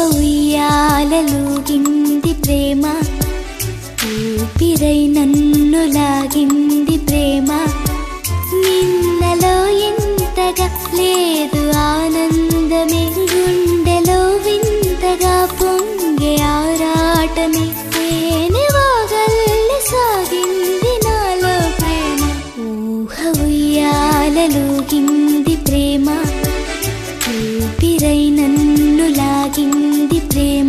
ఉయ్యాలలుగింది ప్రేమ ఊపిరై నన్ను లాగింది ప్రేమ నిన్నలో ఎంతగా లేదు ఆనందమే గుండెలో వింతగా పొంగే ఆరాటమే తేనె వాగల్లి సాగింది నాలో ప్రేమ ఊహ ఉయ్యాలలుగింది ప్రేమ ఊపిరై నన్ను లాగింది ప్రేమ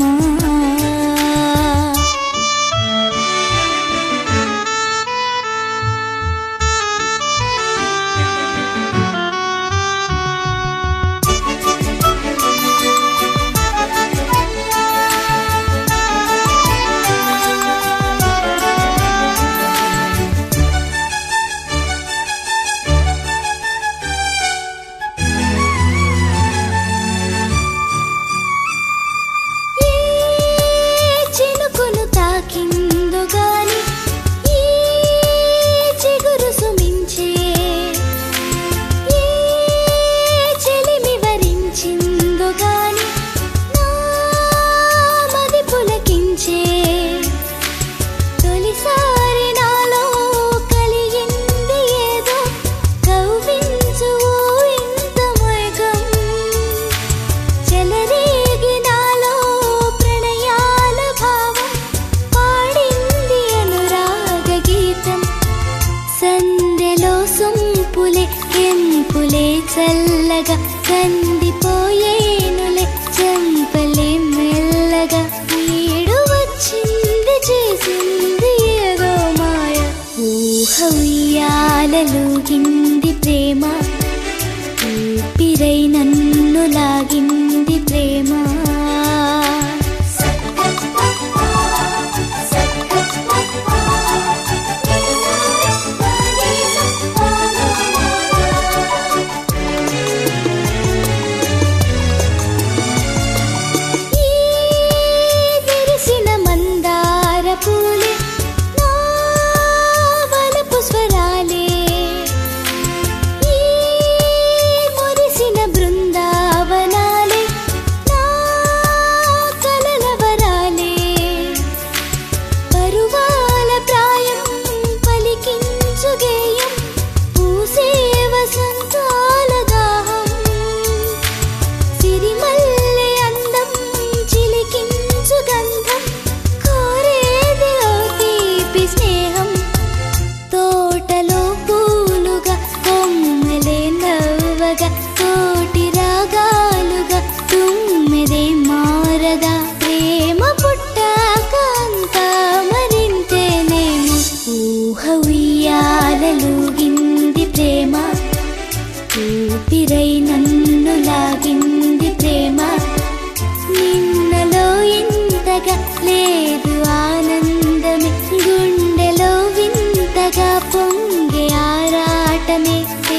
ఏ చినుకును తాకిందో గాని ఈ చిగురు సుమించే ఏ చెలిమి వరించిందో గాని నా మది పులకించే తొలిసారి నాలో కలిగింది ఏదో కవ్వించు ఇంత మైకం చెలరేగి నాలో ప్రణయాల భావం పాడింది అనురాగ గీతం సందెలో సొంపులే కెంపులే చల్లగా కందిపోయేనులే చంపలే మెల్లగా ఈడు వచ్చింది చేసింది ఏదో మాయ ఊహ ఉయ్యాలలుగింది ప్రేమ ఊపిరై నన్ను లాగింది ప్రేమ ఈ విరిసిన మందార పూలే నా వలపు స్వరాలే ఈ మురిసిన బృందావనాలే నా కలల వరాలే పరువాల ప్రాయం పలికించు గేయం పూసేవ సంతాల దాహం సిరిమల్లె అందం చిలికించు గంధం కోరేది ఓ తీపి స్నేహం తోటలో పూలుగా కొమ్మలే నవ్వగా కోటి రాగాలుగా తుమ్మెదే మారగా ప్రేమ పుట్టాక అంతా మరింతే నేను ఊహ ఉయ్యాలలుగింది ప్రేమ ఊపిరై నన్ను లాగింది ప్రేమ నిన్నలో ఇంతగా లేదు ఆనందమే గుండెలో వింతగా పొంగే ఆరాటమే